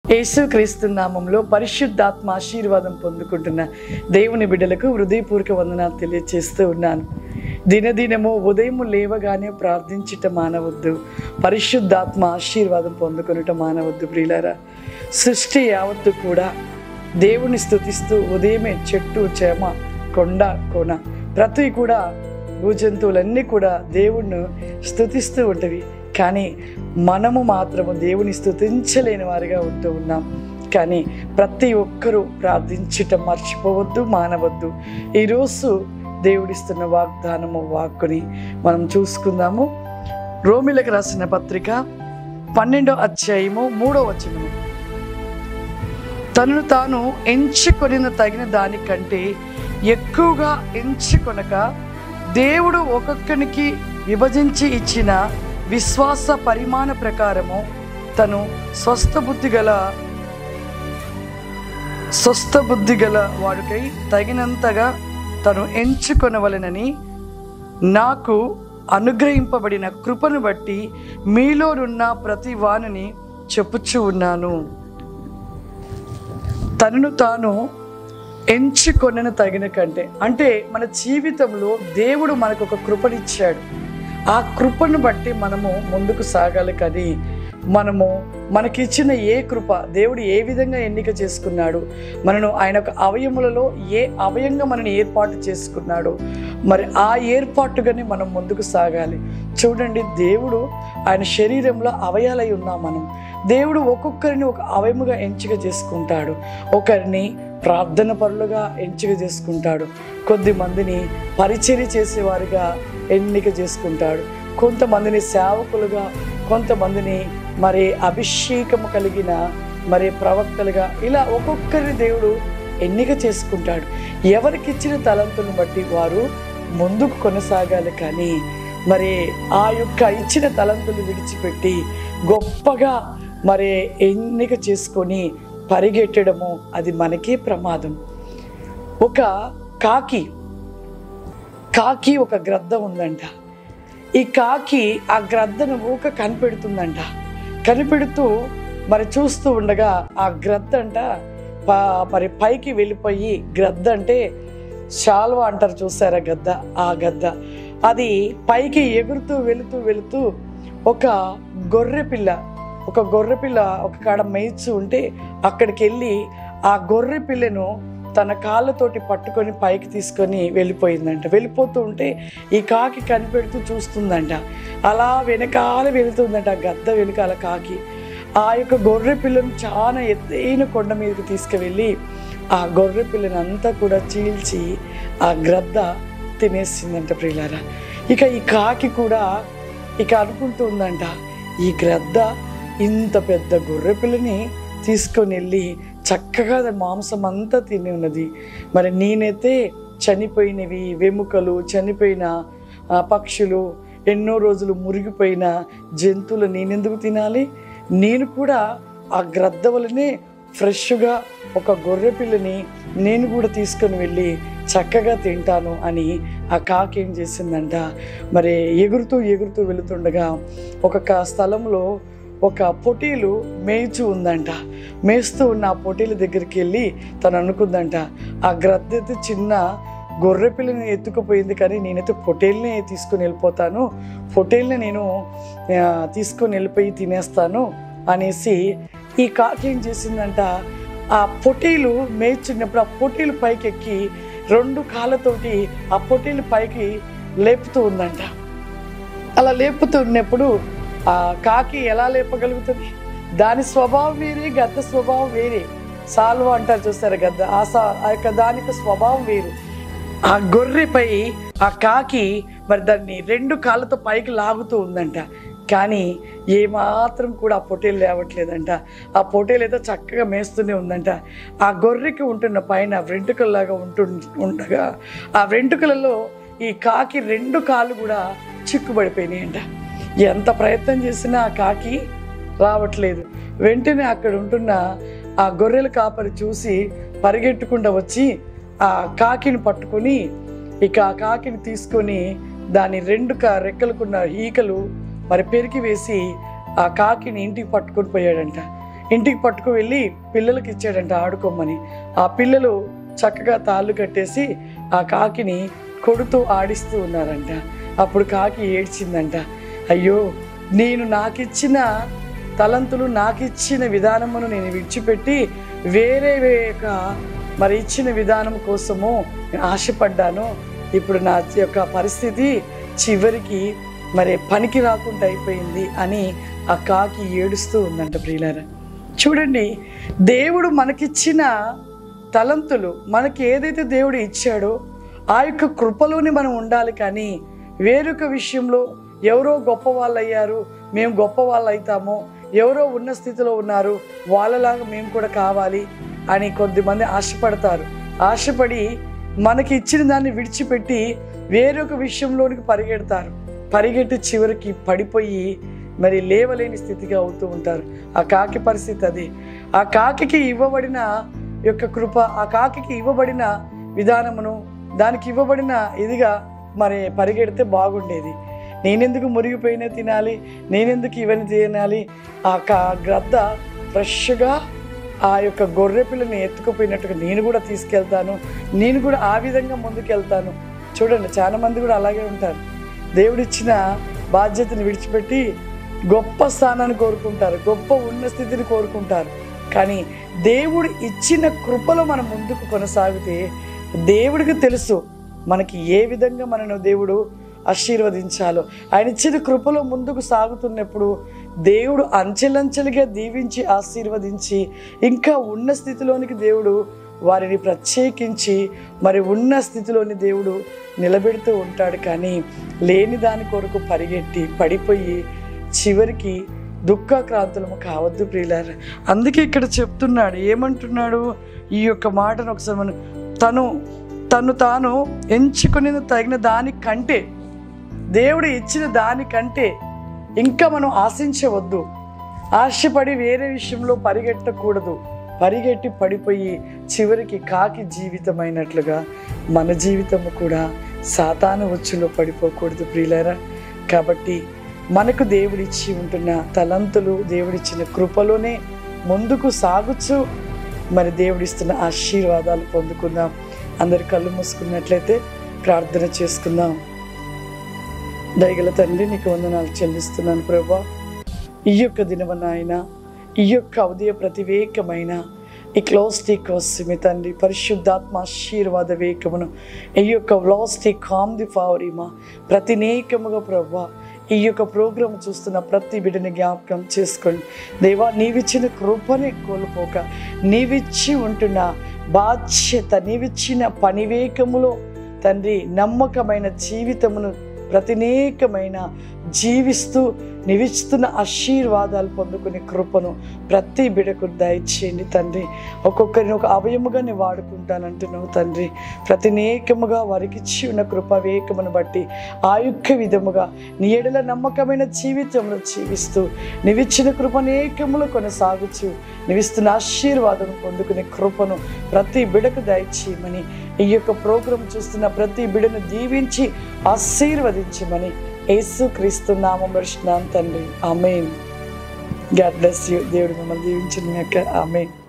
యేసుక్రీస్తు నామంలో పరిశుద్ధాత్మ ఆశీర్వాదం పొందుకుంటున్న దేవుని బిడ్డలకు హృదయపూర్వక వందనాలు తెలియజేస్తూ ఉన్నాను దినదినము ఉదయం లేవగానే ప్రార్థించుట మానవద్దు పరిశుద్ధాత్మ ఆశీర్వాదం పొందుకొనుట మానవద్దు ప్రియులారా సృష్టి యావత్తు కూడా దేవుని స్థుతిస్తూ ఉదయమే చెట్టు చేమ కొండ కోన ప్రతి కూడా భూజంతువులన్నీ కూడా దేవుణ్ణి స్థుతిస్తూ ఉంటవి కానీ మనము మాత్రము దేవుని స్థుతించలేని వారిగా ఉంటూ ఉన్నాం కానీ ప్రతి ఒక్కరూ ప్రార్థించటం మర్చిపోవద్దు మానవద్దు ఈరోజు దేవుడిస్తున్న వాగ్దానము వాక్కుని మనం చూసుకుందాము రోమిలకు రాసిన పత్రిక పన్నెండో అధ్యాయము మూడో వచనము తనను తాను ఎంచుకొనిన తగిన దానికంటే ఎక్కువగా ఎంచుకొనక దేవుడు ఒక్కొక్కనికి విభజించి ఇచ్చిన విశ్వాస పరిమాణ ప్రకారము తను స్వస్థ బుద్ధి గల స్వస్థ బుద్ధి గల వాడికై తగినంతగా తను ఎంచుకొనవలెనని నాకు అనుగ్రహింపబడిన కృపను బట్టి మీలోనున్న ప్రతి వాణిని చెప్పుచూ ఉన్నాను తనను తాను ఎంచుకొనను తగిన కంటే అంటే మన జీవితంలో దేవుడు మనకు ఒక కృపనిచ్చాడు ఆ కృపను బట్టి మనము ముందుకు సాగాలి కానీ మనము మనకిచ్చిన ఏ కృప దేవుడు ఏ విధంగా ఎన్నిక చేసుకున్నాడు మనను ఆయన యొక్క అవయములలో ఏ అవయంగా మనని ఏర్పాటు చేసుకున్నాడు మరి ఆ ఏర్పాటుగానే మనం ముందుకు సాగాలి చూడండి దేవుడు ఆయన శరీరంలో అవయాలై ఉన్నాం మనం దేవుడు ఒక్కొక్కరిని ఒక అవయముగా ఎంపిక చేసుకుంటాడు ఒకరిని ప్రార్థన పరులుగా ఎంపిక చేసుకుంటాడు కొద్ది మందిని పరిచర్య చేసేవారిగా ఎన్నిక చేసుకుంటాడు కొంతమందిని సేవకులుగా కొంతమందిని మరి అభిషేకము కలిగిన మరి ప్రవక్తలుగా ఇలా ఒక్కొక్కరిని దేవుడు ఎన్నిక చేసుకుంటాడు ఎవరికి ఇచ్చిన తలంతులను బట్టి వారు ముందుకు కొనసాగాలి కానీ మరి ఆ యొక్క ఇచ్చిన తలంతులు విడిచిపెట్టి గొప్పగా మరి ఎన్నిక చేసుకొని పరిగెట్టడము అది మనకే ప్రమాదం ఒక కాకి కాకి ఒక గ్రద్ద ఉందంట ఈ కాకి ఆ గ్రద్దను ఊక కనిపెడుతుందంట కనిపెడుతూ మరి చూస్తూ ఉండగా ఆ గ్రద్ద అంట ప- మరి పైకి వెళ్ళిపోయి గ్రద్ద అంటే శాల్వ అంటారు చూసారా గద్ద ఆ గద్ద అది పైకి ఎగురుతూ వెళుతూ వెళుతూ ఒక గొర్రె పిల్ల ఒక గొర్రె పిల్ల ఒక కాడ మేయిస్తూ ఉంటే అక్కడికి వెళ్ళి ఆ గొర్రె పిల్లను తన కాళ్ళతోటి పట్టుకొని పైకి తీసుకొని వెళ్ళిపోయిందంట వెళ్ళిపోతూ ఉంటే ఈ కాకి కనిపెడుతూ చూస్తుందంట అలా వెనకాల వెళుతుందంట ఆ గద్ద వెనకాల కాకి ఆ యొక్క గొర్రె పిల్లను చాలా ఎత్తైన కొండ మీదకి తీసుకువెళ్ళి ఆ గొర్రె పిల్లని అంతా కూడా చీల్చి ఆ గ్రద్ద తినేసిందంట ప్రియులారా ఇక ఈ కాకి కూడా ఇక అనుకుంటూ ఉందంట ఈ గ్రద్ద ఇంత పెద్ద గొర్రె పిల్లని తీసుకొని వెళ్ళి చక్కగా దాని మాంసం అంతా తిని ఉన్నది మరి నేనైతే చనిపోయినవి వెముకలు చనిపోయిన ఆ, పక్షులు ఎన్నో రోజులు మురిగిపోయిన జంతువులు నేనెందుకు తినాలి నేను కూడా ఆ గ్రద్ద వలనే ఫ్రెష్గా ఒక గొర్రె పిల్లని నేను కూడా తీసుకొని వెళ్ళి చక్కగా తింటాను అని ఆ కాకి ఏం చేసిందంట మరి ఎగురుతూ ఎగురుతూ వెళుతుండగా ఒక క- స్థలంలో ఒక పొటీలు మేయిచు ఉందంట మేస్తూ ఉన్న ఆ పొటీల దగ్గరికి వెళ్ళి తను అనుకుందంట ఆ గ్రద్దైతే చిన్న గొర్రె పిల్లని ఎత్తుకుపోయింది కానీ నేనైతే పొటేల్ని తీసుకొని వెళ్ళిపోతాను పొటేల్ని నేను ఆ, తీసుకొని వెళ్ళిపోయి తినేస్తాను అనేసి ఈ కాకి ఏం చేసిందంట ఆ పొటీలు మేయిచున్నప్పుడు ఆ పొటీలు పైకి ఎక్కి రెండు కాళ్ళతోటి ఆ పొటీలు పైకి లేపుతూ ఉందంట అలా లేపుతున్నప్పుడు ఆ కాకి ఎలా లేపగలుగుతుంది దాని స్వభావం వేరే గద్ద స్వభావం వేరే సాల్వ అంటారు చూస్తారు గద్ద ఆ సా ఆ యొక్క దానికి స్వభావం వేరు ఆ గొర్రెపై ఆ కాకి మరి దాన్ని రెండు కాళ్ళతో పైకి లాగుతూ ఉందంట కానీ ఏమాత్రం కూడా ఆ పొట్టేలు లేవట్లేదంట ఆ పొట్టేలు అయితే చక్కగా మేస్తూనే ఉందంట ఆ గొర్రెకి ఉంటున్న పైన వెంట్రుకల్లాగా ఉంటు ఉండగా ఆ వెంట్రుకలలో ఈ కాకి రెండు కాళ్ళు కూడా చిక్కుబడిపోయినాయంట ఎంత ప్రయత్నం చేసినా ఆ కాకి రావట్లేదు వెంటనే అక్కడ ఉంటున్న ఆ గొర్రెల కాపరి చూసి పరిగెట్టుకుండా వచ్చి ఆ కాకిని పట్టుకొని ఇక ఆ కాకిని తీసుకొని దాని రెండు క రెక్కలకున్న ఈకలు మరి పెరికి వేసి ఆ కాకిని ఇంటికి పట్టుకొని పోయాడంట ఇంటికి పట్టుకు వెళ్ళి పిల్లలకి ఇచ్చాడంట ఆడుకోమని ఆ పిల్లలు చక్కగా తాళ్ళు కట్టేసి ఆ కాకిని కొడుతూ ఆడిస్తూ ఉన్నారంట అప్పుడు కాకి ఏడ్చిందంట అయ్యో నేను నాకిచ్చిన తలంతులు నాకిచ్చిన విధానమును నేను విడిచిపెట్టి వేరే వేక మరి ఇచ్చిన విధానం కోసము నేను ఆశపడ్డాను ఇప్పుడు నా యొక్క పరిస్థితి చివరికి మరి పనికి రాకుండా అయిపోయింది అని ఆ కాకి ఏడుస్తూ ఉందంట ప్రియులారా చూడండి దేవుడు మనకిచ్చిన తలంతులు మనకి ఏదైతే దేవుడు ఇచ్చాడో ఆ యొక్క కృపలోనే మనం ఉండాలి కానీ వేరొక విషయంలో ఎవరో గొప్ప వాళ్ళు అయ్యారు మేము గొప్ప వాళ్ళు అవుతాము ఎవరో ఉన్న స్థితిలో ఉన్నారు వాళ్ళలాగా మేము కూడా కావాలి అని కొద్దిమంది ఆశపడతారు ఆశపడి మనకి ఇచ్చిన దాన్ని విడిచిపెట్టి వేరొక విషయంలోనికి పరిగెడతారు పరిగెట్టి చివరికి పడిపోయి మరి లేవలేని స్థితిగా అవుతూ ఉంటారు ఆ కాకి పరిస్థితి అది ఆ కాకికి ఇవ్వబడిన యొక్క కృప ఆ కాకికి ఇవ్వబడిన విధానమును దానికి ఇవ్వబడిన ఇదిగా మరి పరిగెడితే బాగుండేది నేనెందుకు మురిగిపోయినా తినాలి నేనెందుకు ఇవన్నీ తినాలి ఆ కా గ్రద్ద ఫ్రెష్గా ఆ యొక్క గొర్రె పిల్లని ఎత్తుకుపోయినట్టుగా నేను కూడా తీసుకెళ్తాను నేను కూడా ఆ విధంగా ముందుకెళ్తాను చూడండి చాలా మంది కూడా అలాగే ఉంటారు దేవుడిచ్చిన బాధ్యతను విడిచిపెట్టి గొప్ప స్థానాన్ని కోరుకుంటారు గొప్ప ఉన్న స్థితిని కోరుకుంటారు కానీ దేవుడు ఇచ్చిన కృపలో మనం ముందుకు కొనసాగితే దేవుడికి తెలుసు మనకి ఏ విధంగా మనను దేవుడు ఆశీర్వదించాలో ఆయన ఇచ్చిన కృపలో ముందుకు సాగుతున్నప్పుడు దేవుడు అంచెలంచెలుగా దీవించి ఆశీర్వదించి ఇంకా ఉన్న స్థితిలోనికి దేవుడు వారిని ప్రత్యేకించి మరి ఉన్న స్థితిలోని దేవుడు నిలబెడుతూ ఉంటాడు కానీ లేని దాని కొరకు పరిగెట్టి పడిపోయి చివరికి దుఃఖక్రాంతులము కావద్దు ప్రియులార అందుకే ఇక్కడ చెప్తున్నాడు ఏమంటున్నాడు ఈ యొక్క మాటను ఒకసారి మనం తను తను తాను ఎంచుకుని తగిన దానికంటే దేవుడు ఇచ్చిన దానికంటే ఇంకా మనం ఆశించవద్దు ఆశపడి వేరే విషయంలో పరిగెట్టకూడదు పరిగెట్టి పడిపోయి చివరికి కాకి జీవితమైనట్లుగా మన జీవితము కూడా సాతాను వచ్చులో పడిపోకూడదు ప్రియులారా కాబట్టి మనకు దేవుడిచ్చి ఉంటున్న తలంతులు దేవుడిచ్చిన కృపలోనే ముందుకు సాగుచు మరి దేవుడిస్తున్న ఆశీర్వాదాలు పొందుకుందాం అందరి కళ్ళు మూసుకున్నట్లయితే ప్రార్థన చేసుకుందాం దయగల తండ్రి నీకు వందనాలు చెల్లిస్తున్నాను ప్రభా ఈ యొక్క దినమన ఆయన ఈ యొక్క ఉదయ ప్రతివేకమైన ఈ క్లోస్టిక్ కోసమే తండ్రి పరిశుద్ధాత్మ ఆశీర్వాద వేకమును ఈ యొక్క వ్లాస్టిక్ కామ్ ది ఫావరిమా ప్రతినేకముగా ప్రభా ఈ యొక్క ప్రోగ్రాం చూస్తున్న ప్రతి బిడ్డని జ్ఞాపకం చేసుకోండి దేవా నీవిచ్చిన కృపని కోల్పోక నీవిచ్చి ఉంటున్న బాధ్యత నీవిచ్చిన పనివేకములో తండ్రి నమ్మకమైన జీవితమును ప్రతినేకమైన జీవిస్తూ నివిస్తున్న ఆశీర్వాదాలు పొందుకునే కృపను ప్రతి బిడకు దయచేయండి తండ్రి ఒక్కొక్కరిని ఒక అవయముగా నేను వాడుకుంటానంటున్నావు తండ్రి ప్రతినేకముగా వారికి ఇచ్చి ఉన్న కృపవేకమును బట్టి ఆ యొక్క విధముగా నీ ఎడల నమ్మకమైన జీవితంలో జీవిస్తూ నివిచ్చిన కృపనేకములు కొనసాగుచు నివిస్తున్న ఆశీర్వాదం పొందుకునే కృపను ప్రతి బిడకు దయచేయమని ఈ యొక్క ప్రోగ్రాం చూస్తున్న ప్రతి బిడను దీవించి ఆశీర్వదించమని యేసు క్రీస్తు నామం తండ్రి ఆమెన్ గాడ్ బ్లెస్ యూ దేవుడు మిమ్మల్ని దీవించిన ఆమెన్